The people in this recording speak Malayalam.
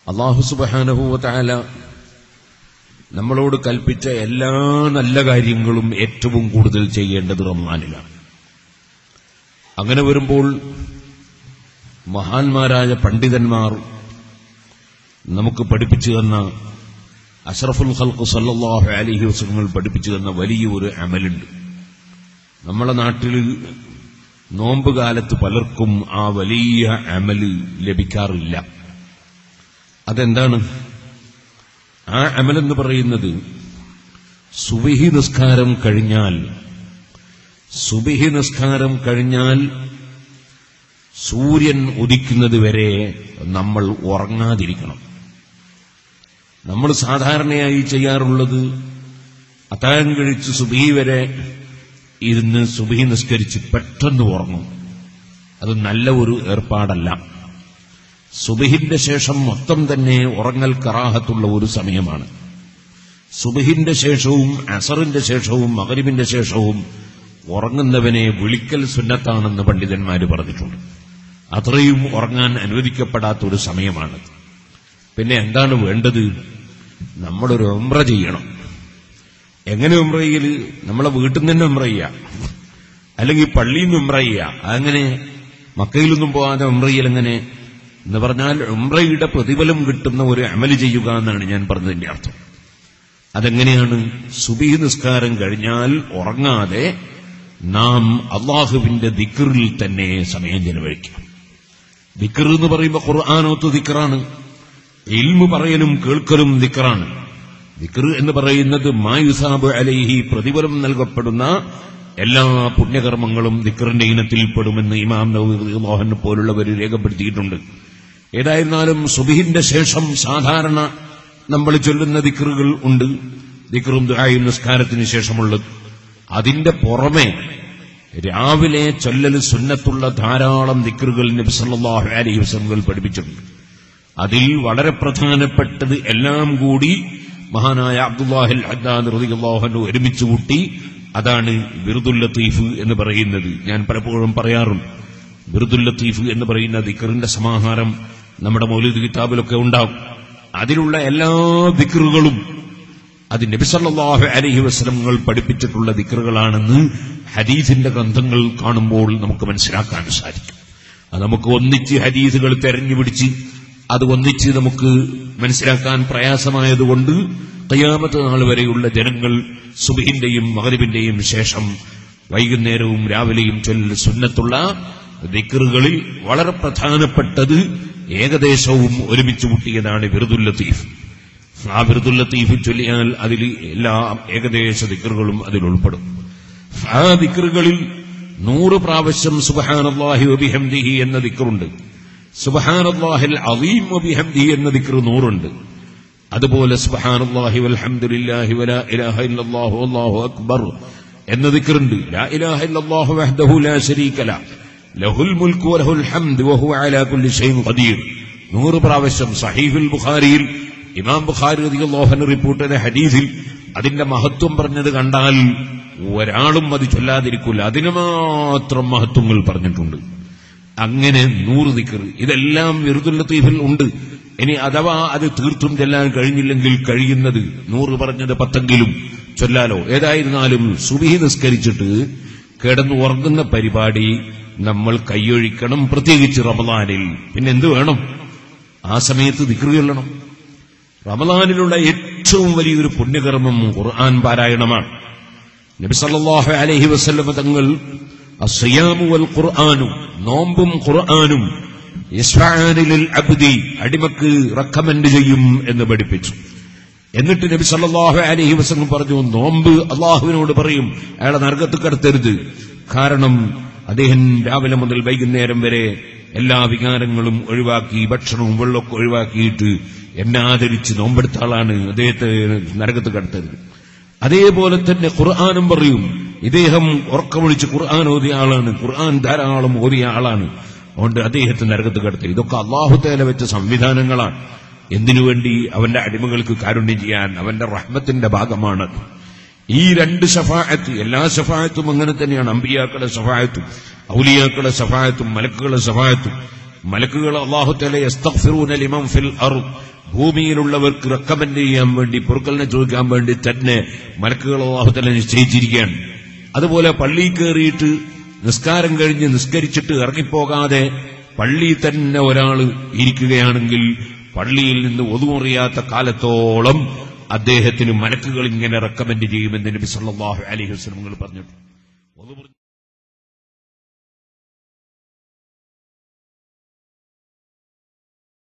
അള്ളാഹു സുബാനഹുവല നമ്മളോട് കൽപ്പിച്ച എല്ലാ നല്ല കാര്യങ്ങളും ഏറ്റവും കൂടുതൽ ചെയ്യേണ്ടത് റമദാനിലാണ് അങ്ങനെ വരുമ്പോൾ മഹാന്മാരായ പണ്ഡിതന്മാർ നമുക്ക് പഠിപ്പിച്ചു തന്ന അഷറഫുൽ ഖൽഖ് സല്ലല്ലാഹു അലൈഹി വസല്ലങ്ങൾ പഠിപ്പിച്ചു തന്ന വലിയ ഒരു അമലുണ്ട് നമ്മളെ നാട്ടിൽ നോമ്പ് കാലത്ത് പലർക്കും ആ വലിയ അമല് ലഭിക്കാറില്ല അതെന്താണ് ആ അമലെന്ന് പറയുന്നത് സുബിഹി നിസ്കാരം കഴിഞ്ഞാൽ സുബിഹി നിസ്കാരം കഴിഞ്ഞാൽ സൂര്യൻ ഉദിക്കുന്നത് വരെ നമ്മൾ ഉറങ്ങാതിരിക്കണം നമ്മൾ സാധാരണയായി ചെയ്യാറുള്ളത് അത്താഴം കഴിച്ച് സുബിഹി വരെ ഇരുന്ന് സുബിഹി നിസ്കരിച്ച് പെട്ടെന്ന് ഉറങ്ങും അത് നല്ല ഒരു ഏർപ്പാടല്ല സുബിഹിന്റെ ശേഷം മൊത്തം തന്നെ ഉറങ്ങൽ കറാഹത്തുള്ള ഒരു സമയമാണ് സുബിഹിന്റെ ശേഷവും അസറിന്റെ ശേഷവും മകരിബിന്റെ ശേഷവും ഉറങ്ങുന്നവനെ വിളിക്കൽ സുന്നത്താണെന്ന് പണ്ഡിതന്മാർ പറഞ്ഞിട്ടുണ്ട് അത്രയും ഉറങ്ങാൻ അനുവദിക്കപ്പെടാത്ത ഒരു സമയമാണ് പിന്നെ എന്താണ് വേണ്ടത് നമ്മളൊരു ഉംറ ചെയ്യണം എങ്ങനെ ഉംറ ചെയ്യല് നമ്മളെ വീട്ടിൽ നിന്ന് തന്നെ ഉംറ ചെയ്യുക അല്ലെങ്കിൽ പള്ളിയിൽ നിന്ന് ഉംറ ചെയ്യുക അങ്ങനെ മക്കയിലൊന്നും പോകാതെ ഉംറ ചെയ്യൽ എങ്ങനെ എന്ന് പറഞ്ഞാൽ ഉംറയുടെ പ്രതിഫലം കിട്ടുന്ന ഒരു അമല് ചെയ്യുക എന്നാണ് ഞാൻ പറഞ്ഞതിന്റെ അർത്ഥം അതെങ്ങനെയാണ് സുബി നിസ്കാരം കഴിഞ്ഞാൽ ഉറങ്ങാതെ നാം അള്ളാഹുവിന്റെ ദിക്കറിൽ തന്നെ സമയം ചെലവഴിക്കാം ദിക്കർ എന്ന് പറയുമ്പോൾ ഖുർആാനോത്ത് ദിക്കറാണ് ഇൽമു പറയലും കേൾക്കലും ദിക്കറാണ് ദിക്കർ എന്ന് പറയുന്നത് മായുസാബ് അലൈഹി പ്രതിഫലം നൽകപ്പെടുന്ന എല്ലാ പുണ്യകർമ്മങ്ങളും ദിക്കറിന്റെ ഇനത്തിൽപ്പെടുമെന്ന് ഇമാം മോഹൻ പോലുള്ളവർ രേഖപ്പെടുത്തിയിട്ടുണ്ട് ഏതായിരുന്നാലും സുബിഹിന്റെ ശേഷം സാധാരണ നമ്മൾ ചൊല്ലുന്ന ദിക്കറുകൾ ഉണ്ട് ദിക്കറും ദുആയും നിസ്കാരത്തിന് ശേഷമുള്ളത് അതിന്റെ പുറമെ രാവിലെ ചൊല്ലൽ സുന്നത്തുള്ള ധാരാളം ദിക്കറുകൾ നബി സല്ലല്ലാഹു അലൈഹി വസല്ലം പഠിപ്പിച്ചിട്ടുണ്ട് അതിൽ വളരെ പ്രധാനപ്പെട്ടത് എല്ലാം കൂടി മഹാനായ അബ്ദുല്ലാഹിൽ ഹദ്ദാദ് റളിയല്ലാഹു അൻഹു ഒരുമിച്ച് കൂട്ടി അതാണ് ബിറുദുൽ ലത്തീഫ് എന്ന് പറയുന്നത് ഞാൻ പലപ്പോഴും പറയാറുണ്ട് ബിറുദുൽ ലത്തീഫ് എന്ന് പറയുന്ന ദിക്കറിന്റെ സമാഹാരം നമ്മുടെ മൗലിദ് കിതാബിലൊക്കെ ഉണ്ടാകും അതിലുള്ള എല്ലാ ദിക്കറുകളും അത് നബിസല്ലാഹു അലഹി വസ്ലങ്ങൾ പഠിപ്പിച്ചിട്ടുള്ള ദിക്കറുകളാണെന്ന് ഹദീസിന്റെ ഗ്രന്ഥങ്ങൾ കാണുമ്പോൾ നമുക്ക് മനസ്സിലാക്കാൻ സാധിക്കും അത് നമുക്ക് ഒന്നിച്ച് ഹദീസുകൾ തെരഞ്ഞു പിടിച്ച് അത് ഒന്നിച്ച് നമുക്ക് മനസ്സിലാക്കാൻ പ്രയാസമായതുകൊണ്ട് കയ്യാമത്ത് നാൾ വരെയുള്ള ജനങ്ങൾ സുബിഹിന്റെയും മകരിബിന്റെയും ശേഷം വൈകുന്നേരവും രാവിലെയും ചൊല്ലൽ സുന്നത്തുള്ള ദിക്കറുകളിൽ വളരെ പ്രധാനപ്പെട്ടത് ഏകദേശവും ഒരുമിച്ച് കൂട്ടിയതാണ് ബിറുദുൽ ലത്തീഫ് ആ ബിറുദുൽ ലത്തീഫ് ചൊല്ലിയാൽ അതിൽ എല്ലാ ഏകദേശ ദിക്കറുകളും അതിൽ ഉൾപ്പെടും ആ ദിക്കറുകളിൽ നൂറ് പ്രാവശ്യം സുബഹാനല്ലാഹി വബിഹംദിഹി എന്ന ദിക്കറുണ്ട് സുബഹാനല്ലാഹിൽ അലീം വബിഹംദിഹി എന്ന ദിക്കർ നൂറുണ്ട് അതുപോലെ സുബഹാനല്ലാഹി വൽഹംദുലില്ലാഹി വലാ ഇലാഹ ഇല്ലല്ലാഹു അല്ലാഹു അക്ബർ എന്ന ദിക്കറുണ്ട് ലാ ഇലാഹ ഇല്ലല്ലാഹു വഹ്ദഹു ലാ ശരീക ല ലഹുൽ മുൽക്കു വലഹുൽ ഹംദ് വഹുവ അലാ കുല്ലി ഷൈഇൻ ഖദീർ നൂറ് പ്രാവശ്യം സഹീഹുൽ ബുഖാരിയിൽ ഇമാം ബുഖാരി റളിയല്ലാഹു അൻഹു റിപ്പോർട്ട് ചെയ്ത ഹദീസിൽ അതിന്റെ മഹത്വം പറഞ്ഞത് കണ്ടാൽ ഒരാളും അത് ചൊല്ലാതിരിക്കില്ല അതിന് മാത്രം മഹത്വങ്ങൾ പറഞ്ഞിട്ടുണ്ട് അങ്ങനെ നൂറ് ദിക്കർ ഇതെല്ലാം വിറുദുൽ ലത്തീഫിൽ ഉണ്ട് ഇനി അഥവാ അത് തീർത്തും ചെല്ലാൻ കഴിഞ്ഞില്ലെങ്കിൽ കഴിയുന്നത് നൂറ് പറഞ്ഞത് പത്തെങ്കിലും ചൊല്ലാലോ ഏതായിരുന്നാലും സുബിഹി നിസ്കരിച്ചിട്ട് കിടന്നു ഉറങ്ങുന്ന പരിപാടി നമ്മൾ കൈയൊഴിക്കണം പ്രത്യേകിച്ച് റമദാനിൽ പിന്നെ എന്ത് വേണം ആ സമയത്ത് ദിക്ർ ചൊല്ലണം റമദാനിലുള്ള ഏറ്റവും വലിയൊരു പുണ്യകർമ്മം ഖുർആൻ പാരായണമാണ് നബി സല്ലല്ലാഹു അലൈഹി വസല്ലം തങ്ങൾ അസ്യാമു വൽ ഖുർആനു നോമ്പും ഖുർആനും യസ്ഫാനിലിൽ അബ്ദി അടിമക്ക് റെക്കമെൻഡ് ചെയ്യും എന്ന് പഠിപ്പിച്ചു എന്നിട്ട് നബി സല്ലല്ലാഹു അലൈഹി വസല്ലം പറഞ്ഞു നോമ്പ് അള്ളാഹുവിനോട് പറയും അയാളെ നരകത്ത് കടത്തരുത് കാരണം അദ്ദേഹം രാവിലെ മുതൽ വൈകുന്നേരം വരെ എല്ലാ വികാരങ്ങളും ഒഴിവാക്കി ഭക്ഷണവും വെള്ളമൊക്കെ ഒഴിവാക്കിയിട്ട് എന്നെ ആദരിച്ച് നോമ്പെടുത്ത ആളാണ് അദ്ദേഹത്തെ നരകത്ത് കടത്തരുത് അതേപോലെ തന്നെ ഖുർആാനും പറയും ഇദ്ദേഹം ഉറക്കമൊഴിച്ച് ഖുർആൻ ഓതിയ ആളാണ് ഖുർആൻ ധാരാളം ഓതിയ ആളാണ് അതുകൊണ്ട് അദ്ദേഹത്തെ നരകത്ത് കടത്തി ഇതൊക്കെ അള്ളാഹുത്തേല വെച്ച സംവിധാനങ്ങളാണ് എന്തിനുവേണ്ടി അവന്റെ അടിമകൾക്ക് കാരുണ്യം ചെയ്യാൻ അവന്റെ റഹ്മത്തിന്റെ ഭാഗമാണ് ഈ രണ്ട് ഷഫായത്ത് എല്ലാ ഷഫായത്തും അങ്ങനെ തന്നെയാണ് അമ്പിയാക്കളുടെ ഷഫായത്തും ഔലിയാക്കളുടെ ഷഫായത്തും മലക്കുകളുടെ ഷഫായത്തും മലക്കുകൾ അള്ളാഹുത്തല യസ്തഗ്ഫിറൂന ലിമൻ ഫിൽ അർദ് ഭൂമിയിലുള്ളവർക്ക് റെക്കമെൻഡ് ചെയ്യാൻ വേണ്ടി പൊറുക്കലിനെ ചോദിക്കാൻ വേണ്ടി തന്നെ മലക്കുകൾ അള്ളാഹുത്തല നിശ്ചയിച്ചിരിക്കുകയാണ് അതുപോലെ പള്ളിയിൽ കയറിയിട്ട് നിസ്കാരം കഴിഞ്ഞ് നിസ്കരിച്ചിട്ട് ഇറങ്ങിപ്പോകാതെ പള്ളിയിൽ തന്നെ ഒരാൾ ഇരിക്കുകയാണെങ്കിൽ പള്ളിയിൽ നിന്ന് ഒതുമുറിയാത്ത കാലത്തോളം അദ്ദേഹത്തിന് മലക്കുകൾ ഇങ്ങനെ റെക്കമെൻഡ് ചെയ്യുമെന്ന് നബി സല്ലല്ലാഹു അലൈഹി വസല്ലം പറഞ്ഞിട്ടുണ്ട് ഒതുമുറി